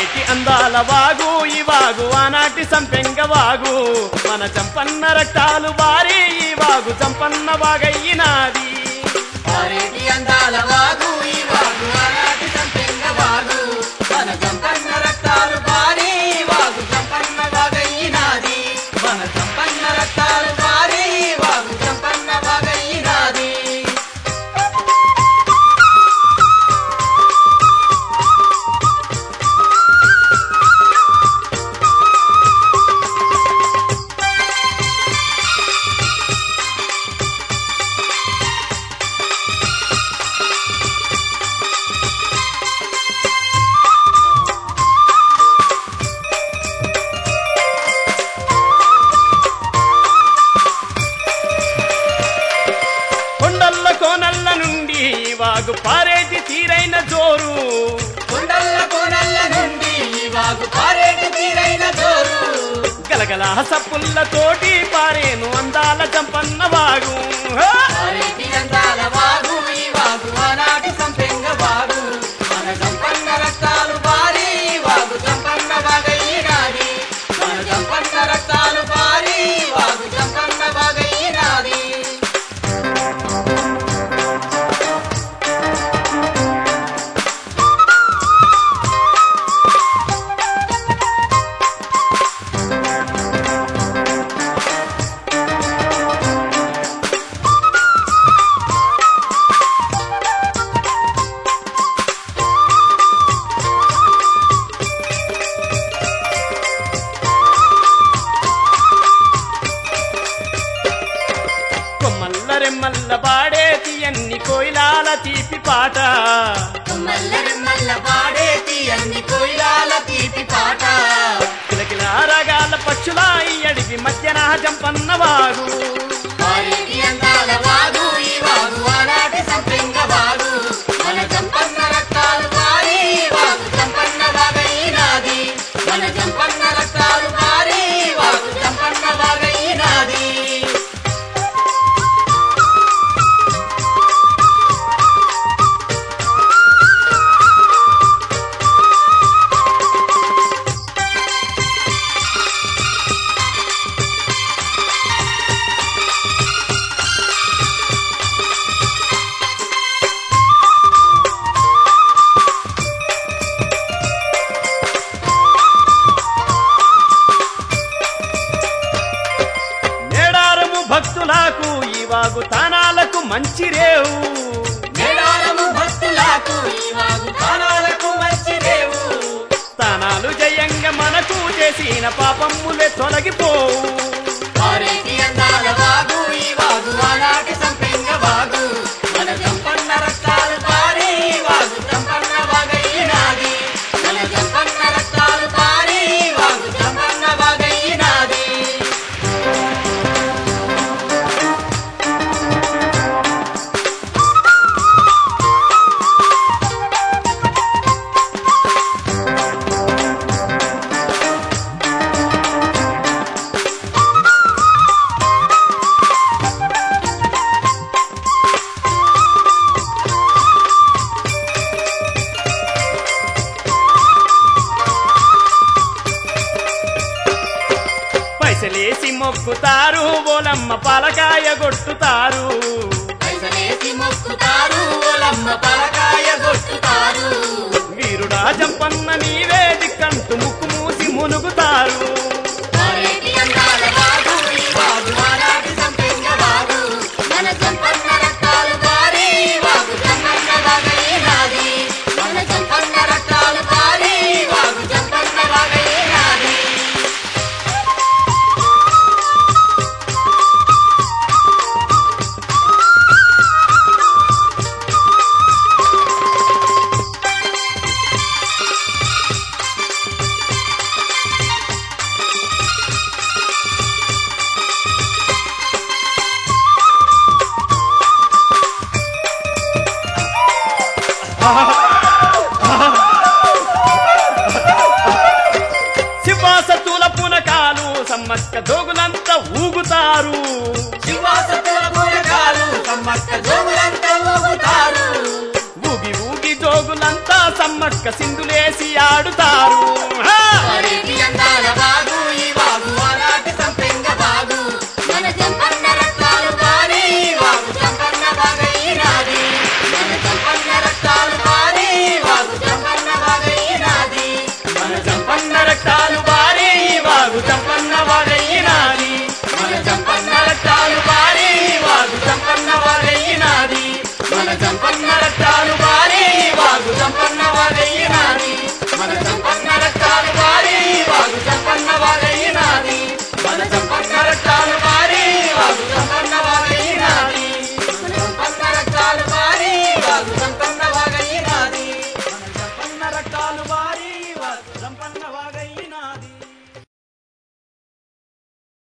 పారేటి అందాల వాగు ఈ వాగు ఆనాటి సంపెంగ వాగు మన చంపన్న రక్తాలు బారి ఈ వాగు చంపన్న వాగయ్యినాది పారేటి అందాల వాగు ఈ వాగు ఆనాటి సంపెంగ వాగు మన సంపన్న రక్తాలు పారి ఈ వాగు సంపన్న వాగయ్యినాది మన సంపన్న రక్తాలు పారి ఈ వాగు సంపన్న వాగయ్యినాది కొండల్ల కోనల్ల నుండి ఈ వాగు పారేటి తీరైన జోరు కొండల్ల కోనల్ల నుండి ఈ వాగు పారేటి తీరైన జోరు గలగల సప్పుల్లతోటి పారేను అందాల చంపన్న వాగు హా! పారేటి అందాల వాగు ఈ వాగు ఆనాటి సంపెంగ వాగు మన సంపన్న రక్తాలు పారి ఈ వాగు సంపన్న వాగయ్యినాది మన సంపన్న రక్తాలు పారి ఈ వాగు సంపన్న వాగయ్యినాది కొమ్మల్ల రెమ్మల్ల పాడేటి అన్ని కోయిలాల తీపి పాట మల్ల మల్ల పాడేటి అన్ని కోయిలాల తీపి పాట కిలకిల రగాల పక్షుల ఈ అడివి మధ్యన జంపన్న వాగు పారేటి అందాల వాగు ఈ వాగు ఆనాటి సంపెంగ వాగు మన సంపన్న రక్తాలు పారి ఈ వాగు సంపన్న వాగయ్యినాది మన సంపన్న రక్తాలు పారి ఈ వాగు సంపన్న వాగయ్యినాది మేడారము భక్తులకు ఈ వాగు తానాలకు మంచి రేవు మేడారము భక్తులకు ఈ వాగు ప్రాణాలకు మంచి రేవు తానాలు జయంగా మనకు చేసిన పాపమ్ములే తొలగిపోవు పారేటి అందాల వాగు ఈ వాగు ఆనాటి సంపెంగ వాగు మన సంపన్న రక్తాలు పారి ఈ వాగు సంపన్న వాగయ్యినాది మన సంపన్న రక్తాలు పారి ఈ వాగు సంపన్న వాగయ్యినాది పైసలేసి మొక్కుతారు బోలమ్మ పలకాయ కొట్టుతారు పైసలేసి మొక్కుతారు ఓలమ్మ పలకాయ కొట్టుతారు వీరుడా జంపన్న నీవే దిక్కంటూ ముక్కు మూసి మునుగుతారు పారేటి అందాల వాగు ఈ వాగు ఆనాటి సంపెంగ వాగు మన సంపన్న రక్తాలు పారి ఈ వాగు సంపన్న వాగయ్యినాది మన సంపన్న రక్తాలు పారి ఈ వాగు సంపన్న వాగయ్యినాది శివాసతుల పునకాలు సమ్మక్క జోగులంతా ఊగుతారు శివాసతుల పూరకాలు సమ్మక్క జోగులంతా ఊగుతారు ఊగి ఊగి జోగులంతా సమ్మక్క సింధులేసి ఆడుతారు రక్తాలు బారి ఈ వాగు సంపన్న వాగయ్యినాది మన సంపన్న రక్తాలు పారి ఈ వాగు సంపన్న వాగయ్యినాది మన సంపన్న రక్తాలు పారి ఈ వాగు సంపన్న వాగయ్యినాది మన సంపన్న రక్తాలు పారి ఈ వాగు సంపన్న వాగయ్యినాది మన సంపన్న రక్తాలు పారి ఈ వాగు సంపన్న వాగయ్యినాది మన సంపన్న రక్తాలు పారి ఈ వాగు సంపన్న వాగయ్యినాది సంపన్న రక్తాలు బారి ఈ వాగు సంపన్న